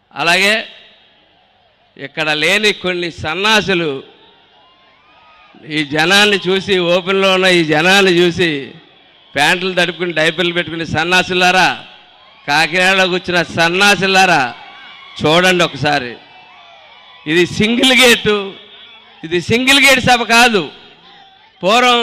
అలాగే ఇక్కడ లేని కొన్ని సన్నాసులు ఈ జనాన్ని చూసి ఓపెన్లో ఉన్న ఈ జనాన్ని చూసి ప్యాంట్లు తడుపుకుని డైపర్లు పెట్టుకుని సన్నాసులారా కాకినాడలో కూర్చున్న సన్నాసులారా చూడండి ఒకసారి ఇది సింగిల్ గేటు ఇది సింగిల్ గేట్ సభ కాదు పూర్వం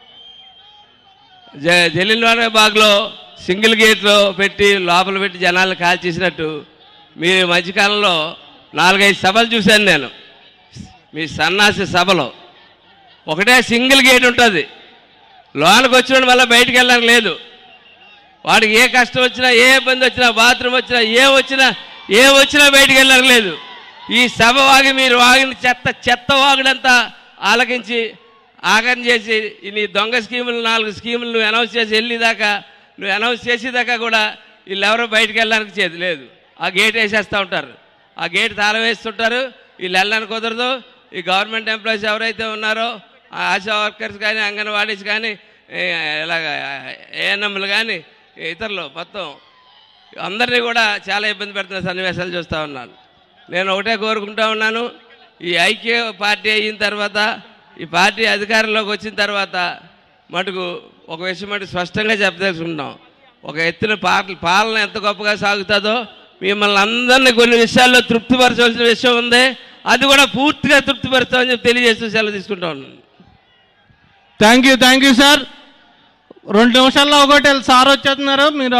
జ జలిన్వాలా బాగ్లో సింగిల్ గేట్లో పెట్టి లోపల పెట్టి జనాలను కాల్చేసినట్టు మీరు ఈ మధ్యకాలంలో నాలుగైదు సభలు చూశాను నేను మీ సన్నాసి సభలో ఒకటే సింగిల్ గేట్ ఉంటుంది లోనకి వచ్చిన మళ్ళీ బయటికి వెళ్ళడానికి లేదు వాడికి ఏ కష్టం వచ్చినా ఏ ఇబ్బంది వచ్చినా బాత్రూమ్ వచ్చినా ఏ వచ్చినా ఏ వచ్చినా బయటికి వెళ్ళడానికి లేదు ఈ సభ వాగి మీరు వాగిన చెత్త చెత్త వాగుడంతా ఆలకించి ఆగం చేసి ఈ నీ దొంగ స్కీములు నాలుగు స్కీములు నువ్వు అనౌన్స్ చేసి వెళ్ళేదాకా నువ్వు అనౌన్స్ చేసేదాకా కూడా వీళ్ళెవరో బయటికి వెళ్ళడానికి చేతి లేదు ఆ గేట్ వేసేస్తూ ఉంటారు ఆ గేట్ తాళం వేస్తుంటారు వీళ్ళు వెళ్ళడానికి కుదరదు ఈ గవర్నమెంట్ ఎంప్లాయీస్ ఎవరైతే ఉన్నారో ఆ ఆశా వర్కర్స్ కానీ అంగన్వాడీస్ కానీ ఏ, ఇలాగ ఏఎన్ఎంలు కానీ ఇతరులు మొత్తం అందరినీ కూడా చాలా ఇబ్బంది పెడుతున్న సన్నివేశాలు చూస్తూ ఉన్నాను నేను ఒకటే కోరుకుంటా ఉన్నాను ఈ ఐక్య పార్టీ అయిన తర్వాత ఈ పార్టీ అధికారంలోకి వచ్చిన తర్వాత మటుకు ఒక విషయం మటుకు స్పష్టంగా చెప్పదలుచుకుంటాం ఒక ఎత్తున పాట పాలన ఎంత గొప్పగా సాగుతుందో మిమ్మల్ని అందరినీ కొన్ని విషయాల్లో తృప్తిపరచవలసిన విషయం ఉంది అది కూడా పూర్తిగా తృప్తిపరుస్తామని చెప్పి తెలియజేస్తూ సెలవు తీసుకుంటా ఉన్నాను thank you thank you sir రెండు నిమిషాల్లో ఒకటి సార్ వచ్చేస్తున్నారు మీరు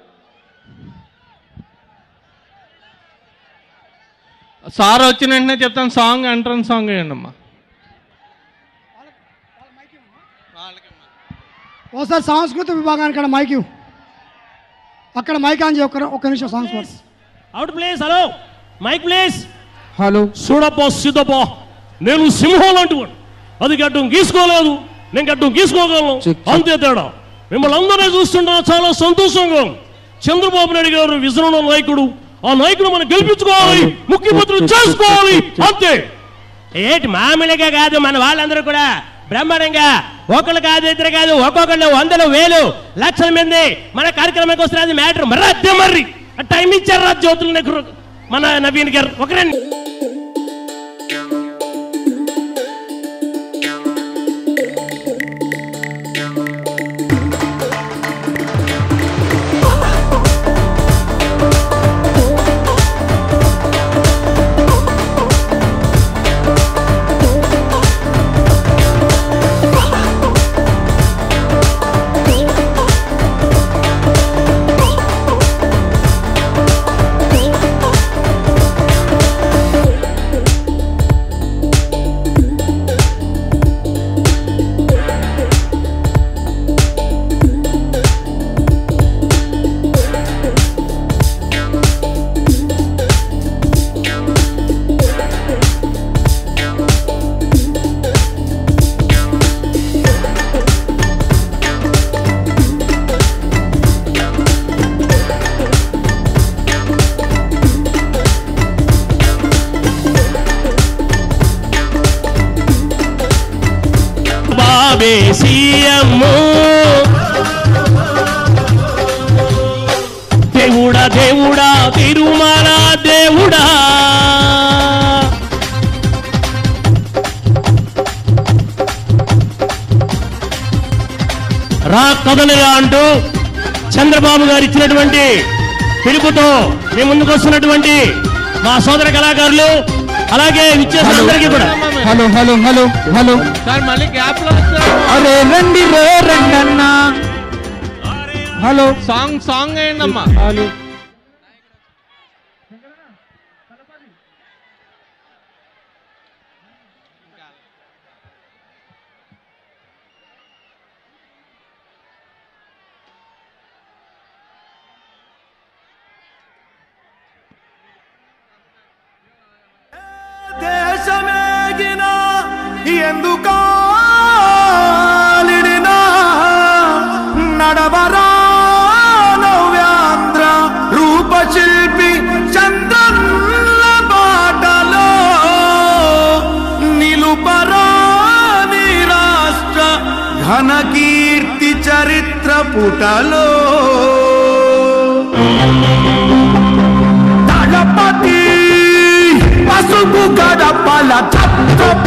సార్ వచ్చిన వెంటనే చెప్తాను సాంగ్ ఎంట్రన్స్ సాంగ్ వేయండి అమ్మా ఓసారి సాంస్కృతిక విభాగానికి అక్కడ మైక్ ఇవ్వు. అక్కడ మైక్ ఆన్ చేయి ఒక్క ఒక్క నిమిషం సాంగ్స్ పాడు out please hello mike please hello చూడప్పా సిద్ధప్పా నేను సింహం లాంటి వాడు అది గడ్డం గీసుకోలేదు నేను గడ్డం గీసుకోగలను అంతే తేడా మిమ్మల్ని అందరినీ చూస్తుంటా చాలా సంతోషంగా ఉంది. చంద్రబాబు నాయుడు గారు విజయనగరం నాయకుడు ఆ నాయకుడు మనం గెలిపించుకోవాలి ముఖ్యమంత్రి చేసుకోవాలి అంతే ఏంటి మామూలుగా కాదు మన వాళ్ళందరూ కూడా బ్రహ్మాండంగా ఒకళ్ళు కాదు ఇద్దరు కాదు ఒక్కొక్కళ్ళు వందలు వేలు లక్షల మంది మన కార్యక్రమానికి వస్తున్నది మ్యాటర్ మరి అద్దె మరి టైం ఇచ్చారు రా జ్యోతుల నెహ్రూ మన నవీన్ గారు ఒకరే బాబే సీఎం దేవుడా దేవుడా తిరుమల దేవుడా రా కదలిరా అంటూ చంద్రబాబు గారు ఇచ్చినటువంటి పిలుపుతో మీ ముందుకు వస్తున్నటువంటి మా సోదర కళాకారులు అలాగే విచ్చేసిన అందరికీ కూడా hello hello hello hello sir మళ్ళీ గ్యాప్ లో అరే రండి రే రండి అన్నా హలో సాంగ్ సాంగ్ వేయండి అమ్మా హలో దేశమేగిన ఎందుకాలిడినా నడవరా నవ్యాంధ్ర రూపశిల్పి చంద్రన్న బాటలో నిలుపరా నీ రాష్ట్ర ఘన కీర్తి చరిత్ర పుటలో దళపతి గడపల తత్వ